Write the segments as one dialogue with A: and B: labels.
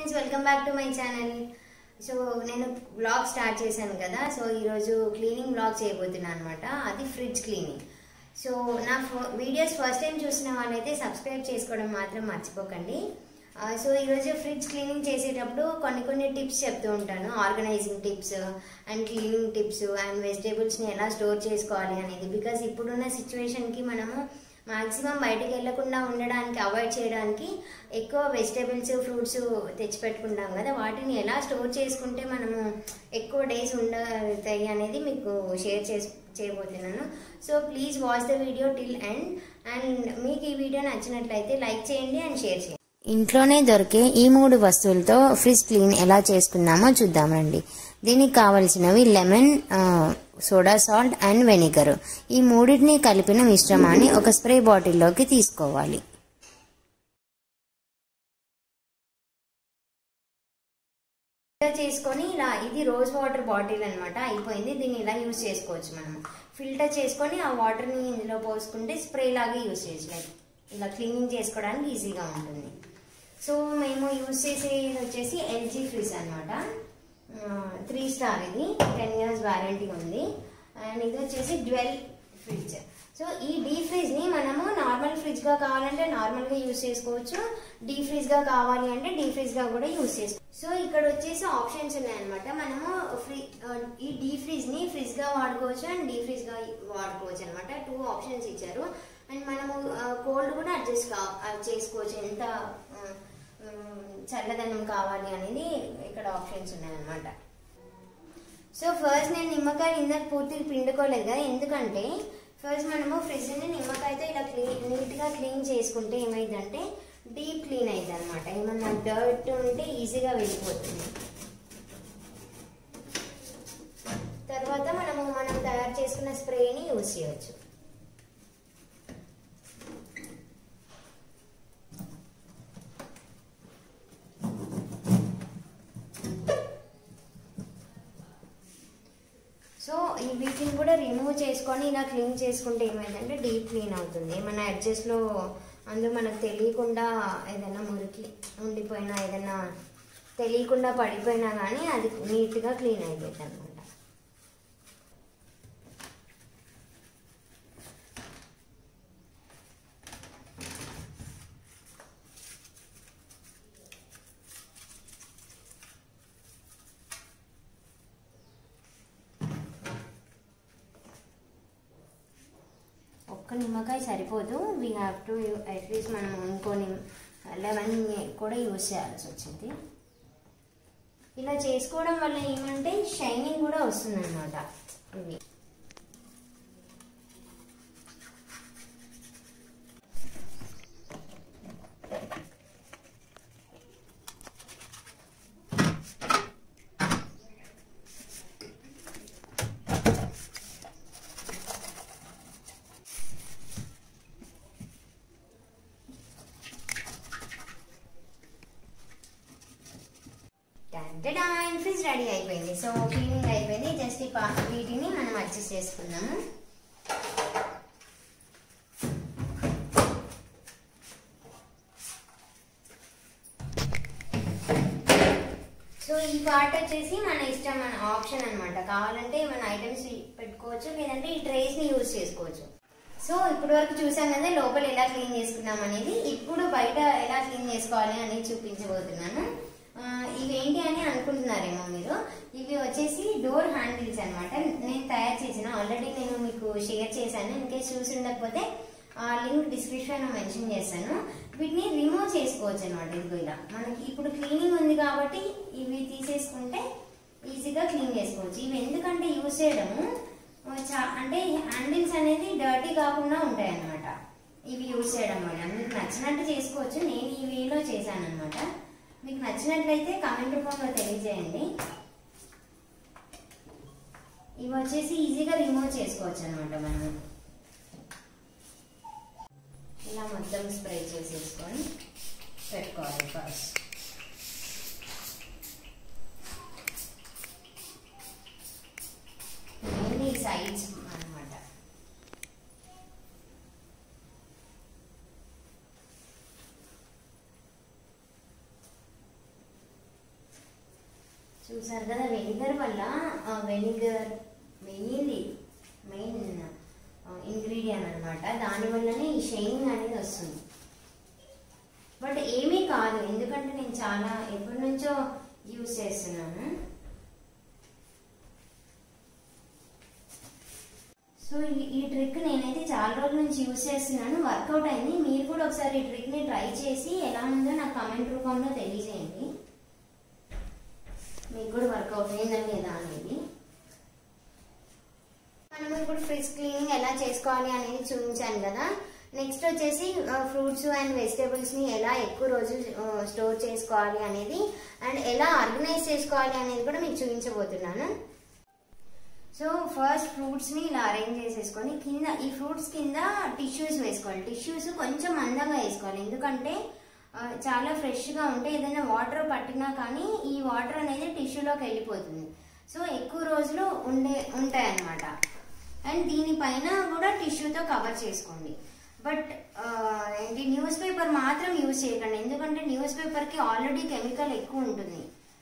A: friends welcome back to my channel so నేను vlog start చేశాను కదా సో ఈరోజు క్లీనింగ్ బ్లాగ్ చేయబోతున్నాను అనమాట అది ఫ్రిడ్జ్ క్లీనింగ్ సో నా వీడియోస్ ఫస్ట్ టైం చూసిన వాళ్ళైతే సబ్స్క్రైబ్ చేసుకోవడం మాత్రం మర్చిపోకండి ఆ, సో ఈరోజు ఫ్రిడ్జ్ క్లీనింగ్ చేసేటప్పుడు కొన్ని కొన్ని టిప్స్ చెప్తూ ఉంటాను organizing tips and cleaning tips and వెజిటేబుల్స్ని ఎలా స్టోర్ చేసుకోవాలి అనేది బికాస్ ఇప్పుడున్న సిచ్యువేషన్కి మనము మాక్సిమం బయటకు వెళ్లకుండా ఉండడానికి అవాయిడ్ చేయడానికి ఎక్కువ వెజిటేబుల్స్ ఫ్రూట్స్ తెచ్చిపెట్టుకుంటాం కదా వాటిని ఎలా స్టోర్ చేసుకుంటే మనము ఎక్కువ డేస్ ఉండతాయి అనేది మీకు షేర్ చేసి చేయబోతున్నాను so please watch the video till end and మీకు ఈ వీడియో నచ్చినట్లయితే లైక్ చేయండి అండ్ షేర్ చేయండి ఇంట్లోనే దొరికే ఈ మూడు వస్తువులతో ఫ్రిడ్జ్ క్లీన్ ఎలా చేసుకుందామో చూద్దామండి దీనికి కావలసినవి లెమన్ ఆ, సోడా సాల్ట్ అండ్ వెనిగర్ ఈ మూడింటిని కలిపిన మిశ్రమాన్ని ఒక స్ప్రే బాటిల్లోకి తీసుకోవాలి ఫిల్టర్ చేసుకొని ఇలా ఇది రోజ్ వాటర్ బాటిల్ అన్నమాట అయిపోయింది దీన్ని ఇలా యూజ్ చేసుకోవచ్చు మనం ఫిల్టర్ చేసుకొని ఆ వాటర్ని ఇందులో పోసుకుంటే స్ప్రే లాగా యూజ్ చేయొచ్చు లైక్ ఇలా క్లీనింగ్ చేసుకోవడానికి ఈజీగా ఉంటుంది సో మేము యూజ్ చేసేది వచ్చేసి ఎల్జీ ఫ్రిజ్ అనమాట త్రీ స్టార్ ఇది టెన్ ఇయర్స్ వారంటీ ఉంది అండ్ ఇది వచ్చేసి డ్వెల్ ఫ్రిడ్జ్ సో ఈ డీ ఫ్రిజ్ ని మనము నార్మల్ ఫ్రిడ్జ్ గా కావాలంటే నార్మల్ గా యూస్ చేసుకోవచ్చు డీ ఫ్రిజ్ గా కావాలి అంటే డీ ఫ్రిజ్ గా కూడా యూస్ చేసుకోవచ్చు సో ఇక్కడ వచ్చేసి ఆప్షన్స్ ఉన్నాయన్నమాట మనము ఫ్రీ ఈ డీ ఫ్రిజ్ ని ఫ్రిజ్ గా వాడుకోవచ్చు అండ్ డీ ఫ్రిజ్ గా వాడుకోవచ్చు అనమాట టూ ఆప్షన్స్ ఇచ్చారు అండ్ మనము కోల్డ్ కూడా అడ్జస్ట్ కా చేసుకోవచ్చు ఎంత ఆ, ఉమ్, చల్లదనం కావాలి అనేది ఇక్కడ ఆప్షన్స్ ఉన్నాయన్నమాట సో ఫస్ట్ నేను నిమ్మకాయ ఇందాక పూర్తిగా పిండుకోలేదు కదా ఎందుకంటే ఫస్ట్ మనము ఫ్రిడ్జ్ని నిమ్మకాయతో ఇలా క్లీన్ నీట్గా క్లీన్ చేసుకుంటే ఏమైందంటే డీప్ క్లీన్ అయింది అనమాట ఏమన్నా డర్ట్ ఉంటే ఈజీగా వెళ్ళిపోతుంది తర్వాత మనము మనం తయారు చేసుకున్న స్ప్రేని యూజ్ చేయవచ్చు సో ఈ వీటిని కూడా రిమూవ్ చేసుకొని ఇలా క్లీన్ చేసుకుంటే ఏమైందంటే డీప్ క్లీన్ అవుతుంది మన అడ్జస్ట్లో అందులో మనకు తెలియకుండా ఏదైనా మురికి ఉండిపోయినా ఏదైనా తెలియకుండా పడిపోయినా కానీ అది నీట్గా క్లీన్ అయిపోతుంది అనమాట ఒక్క నిమ్మకాయ సరిపోదు వీ హ్యావ్ టు అట్లీస్ట్ మనం ఇంకో నిమ్ లెమన్ కూడా యూజ్ చేయాల్సి వచ్చింది ఇలా చేసుకోవడం వల్ల ఏమంటే షైనింగ్ కూడా వస్తుంది అనమాట ఇవి టంటడాన్ ఫ్రిజ్ రెడీ అయిపోయింది సో క్లీనింగ్ అయిపోయింది జస్ట్ ఈ పా- వీటిని మనం అడ్జస్ట్ చేసుకుందాము సో ఈ పార్ట్ వచ్చేసి మన ఇష్టం మన ఆప్షన్ అన్నమాట కావాలంటే మన ఐటమ్స్ పెట్టుకోవచ్చు లేదంటే ఈ ట్రేస్ ని యూజ్ చేసుకోవచ్చు సో ఇప్పటి వరకు చూసాం కదా లోపల ఎలా క్లీన్ చేసుకున్నాం అనేది ఇప్పుడు బయట ఎలా క్లీన్ చేసుకోవాలి అనేది చూపించబోతున్నాను ఆ, ఇవి ఏంటి అని అనుకుంటున్నారేమో మీరు ఇవి వచ్చేసి డోర్ హ్యాండిల్స్ అన్నమాట నేను తయారు చేసిన ఆల్రెడీ నేను మీకు షేర్ చేశాను ఇన్కేస్ చూసి ఉండకపోతే ఆ లింక్ డిస్క్రిప్షన్ లో మెన్షన్ చేస్తాను వీటిని రిమూవ్ చేసుకోవచ్చు అనమాట ఇదిగో ఇలా మనకి ఇప్పుడు క్లీనింగ్ ఉంది కాబట్టి ఇవి తీసేసుకుంటే ఈజీగా క్లీన్ చేసుకోవచ్చు ఇవి ఎందుకంటే యూజ్ చేయడము చా- అంటే హ్యాండిల్స్ అనేది డర్టీ కాకుండా ఉంటాయి అన్నమాట ఇవి యూజ్ చేయడం వల్ల మీకు నచ్చినట్టు చేసుకోవచ్చు నేను ఈ వేలో చేశాను అనమాట మీకు నచ్చినట్లయితే కామెంట్ రూపంలో తెలియజేయండి ఇవి వచ్చేసి ఈజీగా రిమూవ్ చేసుకోవచ్చు అనమాట మనం ఇలా మొత్తం స్ప్రే చేసేసుకొని పెట్టుకోవాలి ఫస్ట్ మెయిన్ ఈ సైడ్స్ అన్నమాట చూసారు కదా వెనిగర్ వల్ల వెనిగర్ మెయిన్లీ మెయిన్ ఇంగ్రీడియంట్ అనమాట దానివల్లనే ఈ షైనింగ్ అనేది వస్తుంది బట్ ఏమీ కాదు ఎందుకంటే నేను చాలా ఎప్పటి నుంచో యూజ్ చేస్తున్నాను సో ఈ- ఈ ట్రిక్ నేనైతే చాలా రోజుల నుంచి యూజ్ చేస్తున్నాను వర్కౌట్ అయింది మీరు కూడా ఒకసారి ఈ ట్రిక్ ని ట్రై చేసి ఎలా ఉందో నాకు కమెంట్ రూపంలో తెలియజేయండి మీకు కూడా వర్కౌట్ అయిందా లేదా అనేది మనం ఇప్పుడు ఫ్రిడ్జ్ క్లీనింగ్ ఎలా చేసుకోవాలి అనేది చూపించాను కదా నెక్స్ట్ వచ్చేసి ఫ్రూట్స్ అండ్ వెజిటేబుల్స్ ని ఎలా ఎక్కువ రోజులు స్టోర్ చేసుకోవాలి అనేది అండ్ ఎలా ఆర్గనైజ్ చేసుకోవాలి అనేది కూడా మీకు చూపించబోతున్నాను సో ఫస్ట్ ఫ్రూట్స్ ని ఇలా అరేంజ్ చేసేసుకొని కింద ఈ ఫ్రూట్స్ కింద టిష్యూస్ వేసుకోవాలి టిష్యూస్ కొంచెం మందంగా వేసుకోవాలి ఎందుకంటే ఆ, చాలా ఫ్రెష్ గా ఉంటే ఏదైనా వాటర్ పట్టినా కానీ ఈ వాటర్ అనేది టిష్యూలోకి వెళ్ళిపోతుంది సో ఎక్కువ రోజులు ఉండే ఉంటాయి అన్నమాట అండ్ దీనిపైన కూడా టిష్యూతో కవర్ చేసుకోండి బట్ ఏంటి న్యూస్ పేపర్ మాత్రం యూజ్ చేయకండి ఎందుకంటే న్యూస్ పేపర్కి ఆల్రెడీ కెమికల్ ఎక్కువ ఉంటుంది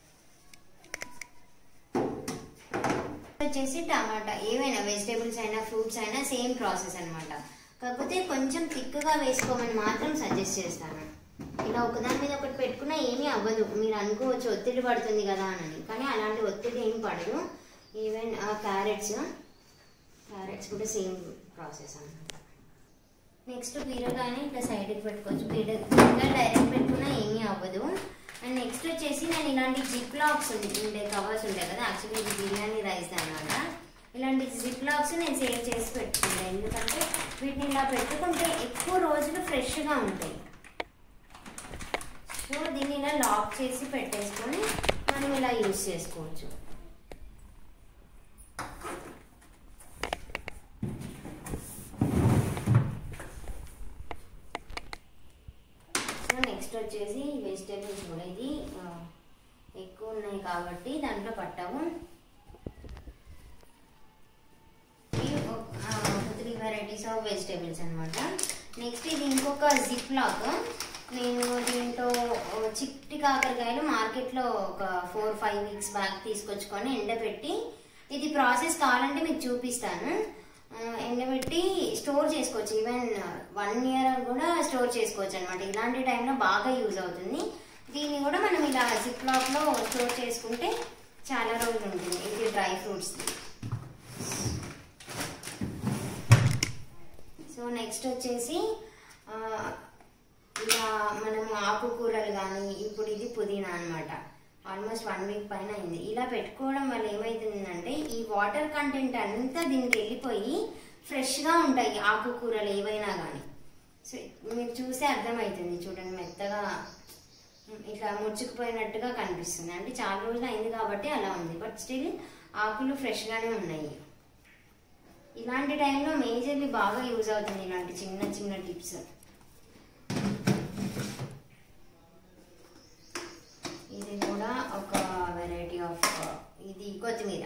A: వచ్చేసి టమాటా ఏవైనా వెజిటేబుల్స్ అయినా ఫ్రూట్స్ అయినా సేమ్ ప్రాసెస్ అన్నమాట కాకపోతే కొంచెం థిక్గా వేసుకోమని మాత్రం సజెస్ట్ చేస్తాను ఇలా ఒకదాని మీద ఒకటి పెట్టుకున్నా ఏమీ అవ్వదు మీరు అనుకోవచ్చు ఒత్తిడి పడుతుంది కదా అని కానీ అలాంటి ఒత్తిడి ఏం పడదు ఈవెన్ క్యారెట్స్ క్యారెట్స్ కూడా సేమ్ ప్రాసెస్ అన్నమాట నెక్స్ట్ బీరకాయని ఇట్లా సైడ్కి పెట్టుకోవచ్చు బీర బీరకాయ డైరెక్ట్ పెట్టుకున్నా ఏమీ అవ్వదు అండ్ నెక్స్ట్ వచ్చేసి నేను ఇలాంటి జిప్ లాక్స్ ఉండే కవర్స్ ఉంటాయి కదా యాక్చువల్లీ ఇది బిర్యానీ రైస్ అనమాట ఇలాంటి జిప్ లాక్స్ నేను సేవ్ చేసి పెట్టుకుంటాను ఎందుకంటే వీటిని ఇలా పెట్టుకుంటే ఎక్కువ రోజులు ఫ్రెష్గా ఉంటాయి సో దీన్ని ఇలా లాక్ చేసి పెట్టేసుకొని మనం ఇలా యూజ్ చేసుకోవచ్చు సో నెక్స్ట్ వచ్చేసి వెజిటేబుల్స్ కూడా ఇది ఆ, ఎక్కువ ఉన్నాయి కాబట్టి దాంట్లో పట్టాము త్రీ వెరైటీస్ ఆఫ్ వెజిటేబుల్స్ అనమాట నెక్స్ట్ ఇది ఇంకొక జిప్ లాక్ నేను దీంట్లో ఓ చిట్టి కాకరకాయలు మార్కెట్లో ఒక ఫోర్ ఫైవ్ వీక్స్ బ్యాక్ తీసుకొచ్చుకొని ఎండబెట్టి ఇది ప్రాసెస్ కావాలంటే మీకు చూపిస్తాను ఆ, ఎండబెట్టి స్టోర్ చేసుకోవచ్చు ఈవెన్ వన్ ఇయర్ కూడా స్టోర్ చేసుకోవచ్చు అనమాట ఇలాంటి టైంలో బాగా యూజ్ అవుతుంది దీన్ని కూడా మనం ఇలా జిప్ లాక్లో స్టోర్ చేసుకుంటే చాలా రోజులు ఉంటుంది ఇది డ్రై ఫ్రూట్స్ సో నెక్స్ట్ వచ్చేసి ఆ, ఇలా మనం ఆకుకూరలు కానీ ఇప్పుడు ఇది పుదీనా అన్నమాట ఆల్మోస్ట్ వన్ వీక్ పైన అయింది ఇలా పెట్టుకోవడం వల్ల ఏమవుతుందంటే ఈ వాటర్ కంటెంట్ అంతా దీనికి వెళ్ళిపోయి ఫ్రెష్గా ఉంటాయి ఆకుకూరలు ఏవైనా కానీ సో మీరు చూస్తే అర్థమవుతుంది చూడండి మెత్తగా ఇట్లా ముడుచుకుపోయినట్టుగా కనిపిస్తుంది అంటే చాలా రోజులు అయింది కాబట్టి అలా ఉంది బట్ స్టిల్ ఆకులు ఫ్రెష్గానే ఉన్నాయి ఇలాంటి టైంలో మేజర్లీ బాగా యూజ్ అవుతుంది ఇలాంటి చిన్న చిన్న టిప్స్ ఇది కూడా ఒక వెరైటీ ఆఫ్ ఇది కొత్తిమీర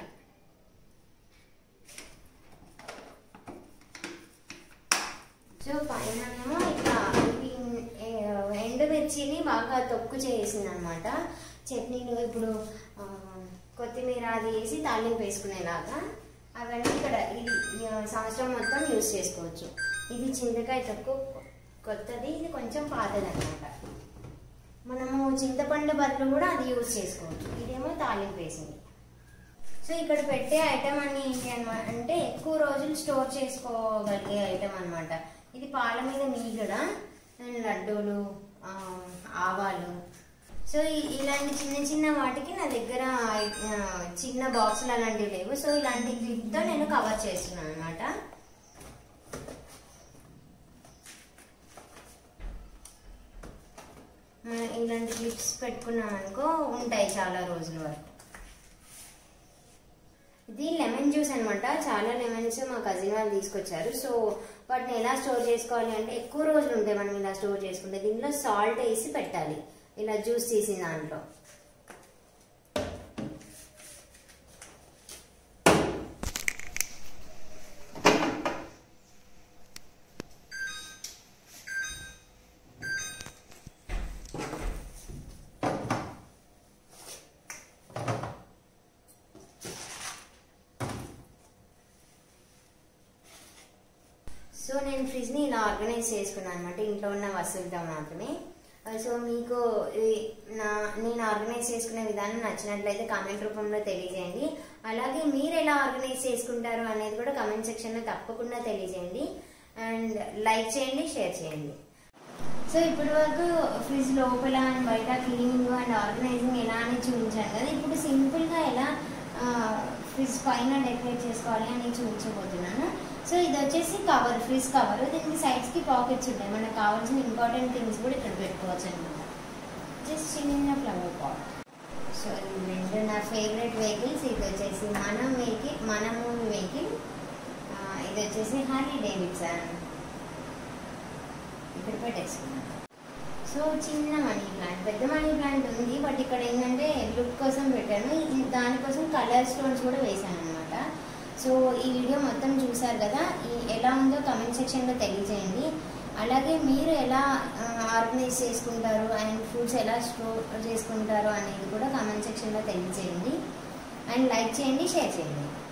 A: సో పైన ఇట్లా ఇది ఏ- ఎండుమిర్చిని బాగా తొక్కు చేసింది అనమాట చట్నీలు ఇప్పుడు ఆ, కొత్తిమీర అది వేసి తాలింపు వేసుకునేలాగా అవన్నీ ఇక్కడ ఇది ఈ సంవత్సరం మొత్తం యూజ్ చేసుకోవచ్చు ఇది చింతకాయ తొక్కు కొత్తది ఇది కొంచెం పాతది అనమాట మనము చింతపండు బదులు కూడా అది యూజ్ చేసుకోవచ్చు ఇదేమో తాలింపు వేసింది సో ఇక్కడ పెట్టే ఐటమ్ అన్ని ఏంటి అనమాట అంటే ఎక్కువ రోజులు స్టోర్ చేసుకోగలిగే ఐటమ్ అన్నమాట ఇది పాల మీద మీగడ అండ్ లడ్డూలు ఆ, ఆవాలు సో ఈ- ఇలాంటి చిన్న చిన్న వాటికి నా దగ్గర ఆ, చిన్న బాక్సులు అలాంటివి లేవు సో ఇలాంటి క్లిప్తో నేను కవర్ చేస్తున్నాను అనమాట ఇలాంటి క్లిప్స్ పెట్టుకున్నాం అనుకో ఉంటాయి చాలా రోజుల వరకు ఇది లెమన్ జ్యూస్ అన్నమాట చాలా లెమన్స్ మా కజిన్ వాళ్ళు తీసుకొచ్చారు సో వాటిని ఎలా స్టోర్ చేసుకోవాలి అంటే ఎక్కువ రోజులు ఉంటాయి మనం ఇలా స్టోర్ చేసుకుంటే దీంట్లో సాల్ట్ వేసి పెట్టాలి ఇలా జ్యూస్ తీసిన దాంట్లో నేను ఫ్రిడ్జ్ని ఇలా ఆర్గనైజ్ చేసుకున్నాను అనమాట ఇంట్లో ఉన్న వస్తువులతో మాత్రమే సో మీకు ఈ నా నేను ఆర్గనైజ్ చేసుకునే విధానం నచ్చినట్లయితే కామెంట్ రూపంలో తెలియజేయండి అలాగే మీరు ఎలా ఆర్గనైజ్ చేసుకుంటారు అనేది కూడా కామెంట్ సెక్షన్లో తప్పకుండా తెలియజేయండి అండ్ లైక్ చేయండి షేర్ చేయండి సో ఇప్పటి వరకు ఫ్రిడ్జ్ లోపల అండ్ బయట క్లీనింగ్ అండ్ ఆర్గనైజింగ్ ఎలా అని చూపించాను కదా ఇప్పుడు సింపుల్గా ఎలా ఫ్రిడ్జ్ పైన డెకరేట్ చేసుకోవాలి అని చూపించబోతున్నాను సో ఇది వచ్చేసి కవర్ ఫ్రిడ్జ్ కవర్ దీనికి సైడ్స్కి పాకెట్స్ ఉంటాయి మనకు కావాల్సిన ఇంపార్టెంట్ థింగ్స్ కూడా ఇక్కడ పెట్టుకోవచ్చు అనమాట జస్ట్ చిన్న ఫ్లవర్ పాట్ సో ఇవి రెండు నా ఫేవరెట్ వెహికల్స్ ఇది వచ్చేసి మనం వెహికల్ మన మూవీ వెహికల్ ఇది వచ్చేసి హార్లీ డేవిడ్సన్ ఇక్కడ పెట్టేసుకున్నాను సో చిన్న మనీ ప్లాంట్ పెద్ద మనీ ప్లాంట్ ఉంది బట్ ఇక్కడ ఏంటంటే లుక్ కోసం పెట్టాను ఇది- దానికోసం కలర్ స్టోన్స్ కూడా వేసాను అనమాట సో ఈ వీడియో మొత్తం చూసారు కదా ఈ ఎలా ఉందో కమెంట్ సెక్షన్లో తెలియజేయండి అలాగే మీరు ఎలా ఆర్గనైజ్ చేసుకుంటారు అండ్ ఫుడ్స్ ఎలా స్టోర్ చేసుకుంటారు అనేది కూడా కామెంట్ సెక్షన్లో తెలియజేయండి అండ్ లైక్ చేయండి షేర్ చేయండి